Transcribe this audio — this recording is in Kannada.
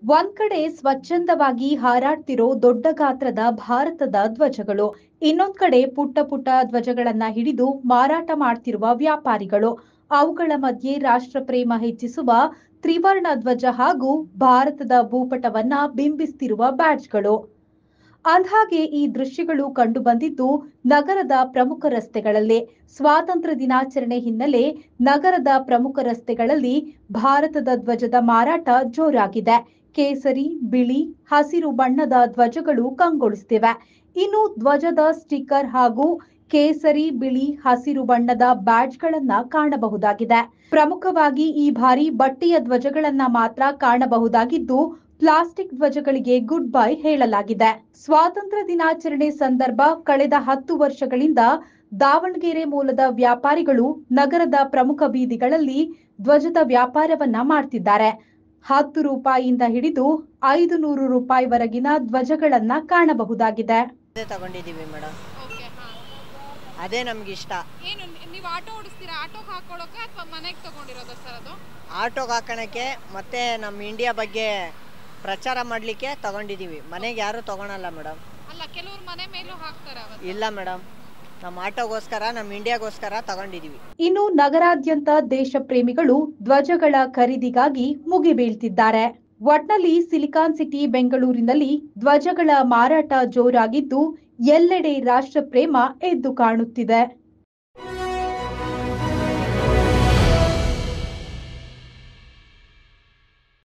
ಒಂದ್ ಕಡೆ ಸ್ವಚ್ಛಂದವಾಗಿ ಹಾರಾಡ್ತಿರೋ ದೊಡ್ಡ ಗಾತ್ರದ ಭಾರತದ ಧ್ವಜಗಳು ಇನ್ನೊಂದ್ ಕಡೆ ಪುಟ್ಟ ಪುಟ್ಟ ಧ್ವಜಗಳನ್ನ ಹಿಡಿದು ಮಾರಾಟ ಮಾಡ್ತಿರುವ ವ್ಯಾಪಾರಿಗಳು ಅವುಗಳ ಮಧ್ಯೆ ರಾಷ್ಟ್ರ ಪ್ರೇಮ ಹೆಚ್ಚಿಸುವ ತ್ರಿವರ್ಣ ಧ್ವಜ ಹಾಗೂ ಭಾರತದ ಭೂಪಟವನ್ನ ಬಿಂಬಿಸ್ತಿರುವ ಬ್ಯಾಡ್ಜ್ಗಳು ಅಂದ್ಹಾಗೆ ಈ ದೃಶ್ಯಗಳು ಕಂಡು ಬಂದಿದ್ದು ನಗರದ ಪ್ರಮುಖ ರಸ್ತೆಗಳಲ್ಲಿ ಸ್ವಾತಂತ್ರ್ಯ ದಿನಾಚರಣೆ ಹಿನ್ನೆಲೆ ನಗರದ ಪ್ರಮುಖ ರಸ್ತೆಗಳಲ್ಲಿ ಭಾರತದ ಧ್ವಜದ ಮಾರಾಟ ಜೋರಾಗಿದೆ ಕೇಸರಿ ಬಿಳಿ ಹಸಿರು ಬಣ್ಣದ ಧ್ವಜಗಳು ಕಂಗೊಳಿಸುತ್ತಿವೆ ಇನ್ನು ಧ್ವಜದ ಸ್ಟಿಕ್ಕರ್ ಹಾಗೂ ಕೇಸರಿ ಬಿಳಿ ಹಸಿರು ಬಣ್ಣದ ಬ್ಯಾಡ್ಜ್ಗಳನ್ನ ಕಾಣಬಹುದಾಗಿದೆ ಪ್ರಮುಖವಾಗಿ ಈ ಬಾರಿ ಬಟ್ಟೆಯ ಧ್ವಜಗಳನ್ನ ಮಾತ್ರ ಕಾಣಬಹುದಾಗಿದ್ದು ಪ್ಲಾಸ್ಟಿಕ್ ಧ್ವಜಗಳಿಗೆ ಗುಡ್ ಬೈ ಹೇಳಲಾಗಿದೆ ಸ್ವಾತಂತ್ರ್ಯ ದಿನಾಚರಣೆ ಸಂದರ್ಭ ಕಳೆದ ಹತ್ತು ವರ್ಷಗಳಿಂದ ದಾವಣಗೆರೆ ಮೂಲದ ವ್ಯಾಪಾರಿಗಳು ನಗರದ ಪ್ರಮುಖ ಬೀದಿಗಳಲ್ಲಿ ಧ್ವಜದ ವ್ಯಾಪಾರವನ್ನ ಮಾಡ್ತಿದ್ದಾರೆ ಹತ್ತು ರೂಪಾಯಿಯಿಂದ ಹಿಡಿದು ಐದು ನೂರು ರೂಪಾಯಿವರೆಗಿನ ಧ್ವಜಗಳನ್ನ ಕಾಣಬಹುದಾಗಿದೆ ಅದೇ ತಗೊಂಡಿದ್ದೀವಿ ಮೇಡಮ್ ಓಕೆ ಹಾಂ ಅದೇ ನಮ್ಗೆ ಇಷ್ಟ ಏನು ನೀವು ಆಟೋ ಓಡಿಸ್ತೀರಾ ಆಟೋಗೆ ಹಾಕೊಳ್ಳೋಕೆ ಅಥವಾ ಮನೆಗೆ ತಗೊಂಡಿರೋದ ಸರ್ ಅದು ಆಟೋಗೆ ಹಾಕೋಣಕ್ಕೆ ಮತ್ತೆ ನಮ್ಮ ಇಂಡಿಯಾ ಬಗ್ಗೆ ಪ್ರಚಾರ ಮಾಡಲಿಕ್ಕೆ ತಗೊಂಡಿದ್ದೀವಿ ಮನೆಗೆ ಯಾರೂ ತಗೊಳಲ್ಲ ಮೇಡಮ್ ಅಲ್ಲ ಕೆಲವ್ರು ಮನೆ ಮೇಲೂ ಹಾಕ್ತಾರೆ ಅವತ್ತು ಇಲ್ಲ ಮೇಡಮ್ ನಮ್ಮ ಆಟೋಗೋಸ್ಕರ ನಮ್ಮ ಇಂಡಿಯಾಗೋಸ್ಕರ ತಗೊಂಡಿದ್ದೀವಿ ಇನ್ನು ನಗರಾದ್ಯಂತ ದೇಶ ಪ್ರೇಮಿಗಳು ಧ್ವಜಗಳ ಖರೀದಿಗಾಗಿ ಮುಗಿಬೀಳ್ತಿದ್ದಾರೆ ಒಟ್ನಲ್ಲಿ ಸಿಲಿಕಾನ್ ಸಿಟಿ ಬೆಂಗಳೂರಿನಲ್ಲಿ ಧ್ವಜಗಳ ಮಾರಾಟ ಜೋರಾಗಿದ್ದು ಎಲ್ಲೆಡೆ ರಾಷ್ಟ್ರ ಪ್ರೇಮ ಎದ್ದು ಕಾಣುತ್ತಿದೆ